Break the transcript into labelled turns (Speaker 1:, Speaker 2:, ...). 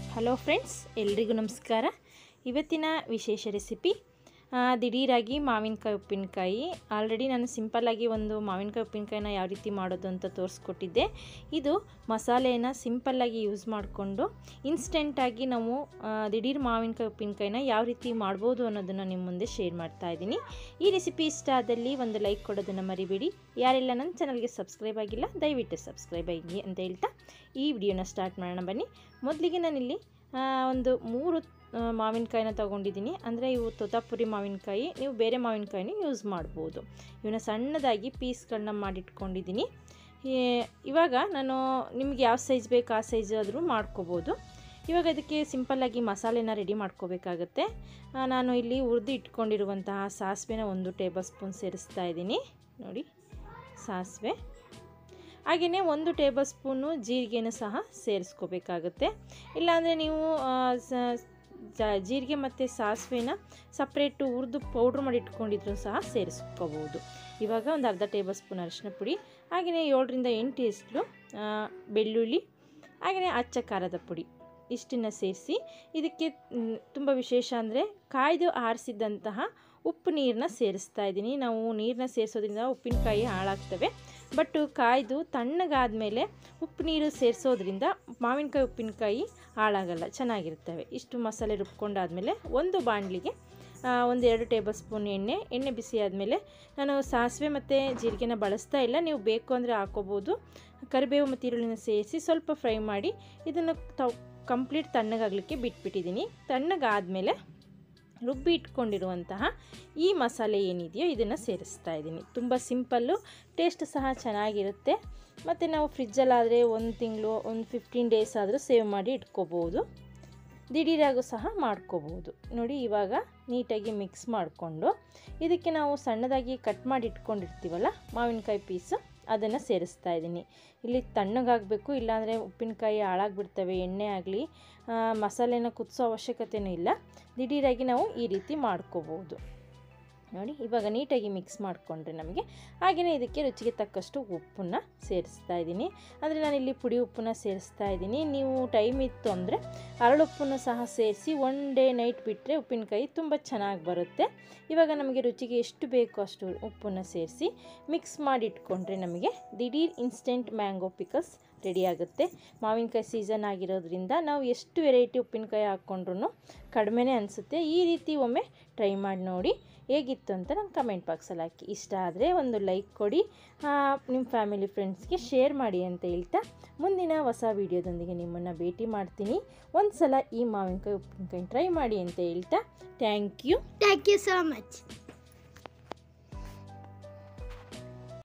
Speaker 1: Hello friends ಎಲ್ರಿಗೂ ನಮಸ್ಕಾರ ಇವತ್ತಿನ ವಿಶೇಷ ರೆಸಿಪಿ ಆ, ದಿಢೀರಾಗಿ ಮಾವಿನಕಾಯಿ ಉಪ್ಪಿನಕಾಯಿ ಆಲ್ರೆಡಿ ನಾನು ಸಿಂಪಲ್ಲಾಗಿ ಒಂದು ಮಾವಿನಕಾಯಿ ಉಪ್ಪಿನಕಾಯಿನ ಯಾವ ರೀತಿ ಮಾಡೋದು ಅಂತ ತೋರಿಸ್ಕೊಟ್ಟಿದ್ದೆ ಇದು ಮಸಾಲೆಯನ್ನು ಸಿಂಪಲ್ಲಾಗಿ ಯೂಸ್ ಮಾಡಿಕೊಂಡು ಇನ್ಸ್ಟೆಂಟಾಗಿ ನಾವು ಆ, ದಿಢೀರ್ ಮಾವಿನಕಾಯಿ ಉಪ್ಪಿನಕಾಯಿನ ಯಾವ ರೀತಿ ಮಾಡ್ಬೋದು ಅನ್ನೋದನ್ನು ನಿಮ್ಮ ಮುಂದೆ ಶೇರ್ ಮಾಡ್ತಾ ಇದ್ದೀನಿ ಈ ರೆಸಿಪಿ ಇಷ್ಟ ಆದಲ್ಲಿ ಒಂದು ಲೈಕ್ ಕೊಡೋದನ್ನು ಮರಿಬೇಡಿ ಯಾರೆಲ್ಲ ನನ್ನ ಚಾನಲ್ಗೆ ಸಬ್ಸ್ಕ್ರೈಬ್ ಆಗಿಲ್ಲ ದಯವಿಟ್ಟು ಸಬ್ಸ್ಕ್ರೈಬ್ ಆಗಿ ಅಂತ ಹೇಳ್ತಾ ಈ ವಿಡಿಯೋನ ಸ್ಟಾರ್ಟ್ ಮಾಡೋಣ ಬನ್ನಿ ಮೊದಲಿಗೆ ನಾನಿಲ್ಲಿ ಆ, ಒಂದು ಮೂರು ಆ, ಮಾವಿನಕಾಯಿನ ತೊಗೊಂಡಿದ್ದೀನಿ ಅಂದರೆ ಇವು ತೋತಾಪುರಿ ಮಾವಿನಕಾಯಿ ನೀವು ಬೇರೆ ಮಾವಿನಕಾಯಿನೂ ಯೂಸ್ ಮಾಡ್ಬೋದು ಇವನ್ನ ಸಣ್ಣದಾಗಿ ಪೀಸ್ಗಳನ್ನ ಮಾಡಿಟ್ಕೊಂಡಿದ್ದೀನಿ ಈ- ಇವಾಗ ನಾನು ನಿಮ್ಗೆ ಯಾವ ಸೈಜ್ ಬೇಕು ಆ ಸೈಜ್ ಆದರೂ ಮಾಡ್ಕೋಬೋದು ಇವಾಗ ಇದಕ್ಕೆ ಸಿಂಪಲ್ಲಾಗಿ ಮಸಾಲೆನ ರೆಡಿ ಮಾಡ್ಕೋಬೇಕಾಗತ್ತೆ ಆ, ನಾನು ಇಲ್ಲಿ ಹುರಿದು ಇಟ್ಕೊಂಡಿರುವಂತಹ ಸಾಸಿವೆನ ಒಂದು ಟೇಬಲ್ ಸ್ಪೂನ್ ಸೇರಿಸ್ತಾ ಇದ್ದೀನಿ ನೋಡಿ ಸಾಸಿವೆ ಹಾಗೆಯೇ ಒಂದು ಟೇಬಲ್ ಸ್ಪೂನು ಜೀರಿಗೆನೂ ಸಹ ಸೇರಿಸ್ಕೋಬೇಕಾಗುತ್ತೆ ಇಲ್ಲಾಂದರೆ ನೀವು ಆ, ಸ- ಜ- ಜೀರಿಗೆ ಮತ್ತು ಸಾಸಿವೆನ ಸಪ್ರೇಟು ಹುರಿದು ಪೌಡ್ರ್ ಮಾಡಿ ಇಟ್ಕೊಂಡಿದ್ರು ಸಹ ಸೇರಿಸ್ಕೋಬೋದು ಇವಾಗ ಒಂದು ಅರ್ಧ ಟೇಬಲ್ ಸ್ಪೂನ್ ಅರಿಶಿನ ಪುಡಿ ಹಾಗೆಯೇ ಏಳರಿಂದ ಎಂಟು ಎಷ್ಟು ಬೆಳ್ಳುಳ್ಳಿ ಹಾಗೆಯೇ ಅಚ್ಚ ಖಾರದ ಪುಡಿ ಇಷ್ಟನ್ನು ಸೇರಿಸಿ ಇದಕ್ಕೆ ತುಂಬ ವಿಶೇಷ ಅಂದರೆ ಕಾಯ್ದು ಆರಿಸಿದಂತಹ ಉಪ್ಪು ನೀರನ್ನ ಸೇರಿಸ್ತಾ ಇದ್ದೀನಿ ನಾವು ನೀರನ್ನ ಸೇರಿಸೋದ್ರಿಂದ ಉಪ್ಪಿನಕಾಯಿ ಹಾಳಾಗ್ತವೆ ಬಟ್ ಕಾಯ್ದು ತಣ್ಣಗಾದಮೇಲೆ ಉಪ್ಪು ನೀರು ಸೇರಿಸೋದ್ರಿಂದ ಮಾವಿನಕಾಯಿ ಉಪ್ಪಿನಕಾಯಿ ಹಾಳಾಗಲ್ಲ ಚೆನ್ನಾಗಿರ್ತವೆ ಇಷ್ಟು ಮಸಾಲೆ ರುಬ್ಕೊಂಡಾದಮೇಲೆ ಒಂದು ಬಾಣಲಿಗೆ ಒಂದು ಎರಡು ಟೇಬಲ್ ಸ್ಪೂನ್ ಎಣ್ಣೆ ಎಣ್ಣೆ ಬಿಸಿ ಆದಮೇಲೆ ನಾನು ಸಾಸಿವೆ ಮತ್ತು ಜೀರಿಗೆನ ಬಳಸ್ತಾ ಇಲ್ಲ ನೀವು ಬೇಕು ಅಂದರೆ ಹಾಕೋಬೋದು ಕರಿಬೇವು ಮತ್ತು ಈರುಳ್ಳಿನ ಸೇರಿಸಿ ಸ್ವಲ್ಪ ಫ್ರೈ ಮಾಡಿ ಇದನ್ನು ತ ಕಂಪ್ಲೀಟ್ ತಣ್ಣಗಾಗಲಿಕ್ಕೆ ಬಿಟ್ಬಿಟ್ಟಿದ್ದೀನಿ ತಣ್ಣಗಾದಮೇಲೆ ರುಬ್ಬಿ ಇಟ್ಕೊಂಡಿರುವಂತಹ ಈ ಮಸಾಲೆ ಏನಿದೆಯೋ ಇದನ್ನು ಸೇರಿಸ್ತಾ ಇದ್ದೀನಿ ತುಂಬ ಸಿಂಪಲ್ಲು ಟೇಸ್ಟ್ ಸಹ ಚೆನ್ನಾಗಿರುತ್ತೆ ಮತ್ತು ನಾವು ಫ್ರಿಜ್ಜಲ್ಲಾದರೆ ಒಂದು ತಿಂಗಳು ಒಂದು ಫಿಫ್ಟೀನ್ ಡೇಸ್ ಆದರೂ ಸೇವ್ ಮಾಡಿ ಇಟ್ಕೋಬೋದು ದಿಢೀರಾಗೂ ಸಹ ಮಾಡ್ಕೋಬೋದು ನೋಡಿ ಇವಾಗ ನೀಟಾಗಿ ಮಿಕ್ಸ್ ಮಾಡಿಕೊಂಡು ಇದಕ್ಕೆ ನಾವು ಸಣ್ಣದಾಗಿ ಕಟ್ ಮಾಡಿ ಇಟ್ಕೊಂಡಿರ್ತೀವಲ್ಲ ಮಾವಿನಕಾಯಿ ಪೀಸು ಅದನ್ನು ಸೇರಿಸ್ತಾ ಇದ್ದೀನಿ ಇಲ್ಲಿ ತಣ್ಣಗಾಗಬೇಕು ಇಲ್ಲಾಂದರೆ ಉಪ್ಪಿನಕಾಯಿ ಹಾಳಾಗ್ಬಿಡ್ತವೆ ಎಣ್ಣೆ ಆಗಲಿ ಮಸಾಲೆನ ಕುದಿಸೋ ಅವಶ್ಯಕತೆಯೂ ಇಲ್ಲ ದಿಢೀರಾಗಿ ನಾವು ಈ ರೀತಿ ಮಾಡ್ಕೋಬೋದು ನೋಡಿ ಇವಾಗ ನೀಟಾಗಿ ಮಿಕ್ಸ್ ಮಾಡಿಕೊಂಡ್ರೆ ನಮಗೆ ಹಾಗೆಯೇ ಇದಕ್ಕೆ ರುಚಿಗೆ ತಕ್ಕಷ್ಟು ಉಪ್ಪನ್ನು ಸೇರಿಸ್ತಾ ಇದ್ದೀನಿ ಅಂದರೆ ನಾನಿಲ್ಲಿ ಪುಡಿ ಉಪ್ಪನ್ನ ಸೇರಿಸ್ತಾ ಇದ್ದೀನಿ ನೀವು ಟೈಮ್ ಇತ್ತು ಅಂದರೆ ಅರಳುಪ್ಪನ್ನು ಸಹ ಸೇರಿಸಿ ಒನ್ ಡೇ ನೈಟ್ ಬಿಟ್ಟರೆ ಉಪ್ಪಿನಕಾಯಿ ತುಂಬ ಚೆನ್ನಾಗಿ ಬರುತ್ತೆ ಇವಾಗ ನಮಗೆ ರುಚಿಗೆ ಎಷ್ಟು ಬೇಕೋ ಅಷ್ಟು ಉಪ್ಪನ್ನು ಸೇರಿಸಿ ಮಿಕ್ಸ್ ಮಾಡಿ ಇಟ್ಕೊಂಡ್ರೆ ನಮಗೆ ದಿಢೀರ್ ಇನ್ಸ್ಟೆಂಟ್ ಮ್ಯಾಂಗೋ ಪಿಕಲ್ಸ್ ರೆಡಿ ಆಗುತ್ತೆ ಮಾವಿನಕಾಯಿ ಸೀಸನ್ ಆಗಿರೋದ್ರಿಂದ ನಾವು ಎಷ್ಟು ವೆರೈಟಿ ಉಪ್ಪಿನಕಾಯಿ ಹಾಕ್ಕೊಂಡ್ರು ಕಡಿಮೆನೇ ಅನಿಸುತ್ತೆ ಈ ರೀತಿ ಒಮ್ಮೆ ಟ್ರೈ ಮಾಡಿ ನೋಡಿ ಹೇಗಿತ್ತು ಅಂತ ನಂಗೆ ಕಮೆಂಟ್ ಬಾಕ್ಸಲ್ಲಿ ಹಾಕಿ ಇಷ್ಟ ಆದರೆ ಒಂದು ಲೈಕ್ ಕೊಡಿ ನಿಮ್ಮ ಫ್ಯಾಮಿಲಿ ಫ್ರೆಂಡ್ಸ್ಗೆ ಶೇರ್ ಮಾಡಿ ಅಂತ ಹೇಳ್ತಾ ಮುಂದಿನ ಹೊಸ ವೀಡಿಯೋದೊಂದಿಗೆ ನಿಮ್ಮನ್ನು ಭೇಟಿ ಮಾಡ್ತೀನಿ ಒಂದು ಸಲ ಈ ಮಾವಿನಕಾಯಿ ಉಪ್ಪಿನಕಾಯಿ ಟ್ರೈ ಮಾಡಿ ಅಂತ ಹೇಳ್ತಾ thank you
Speaker 2: Thank you so much.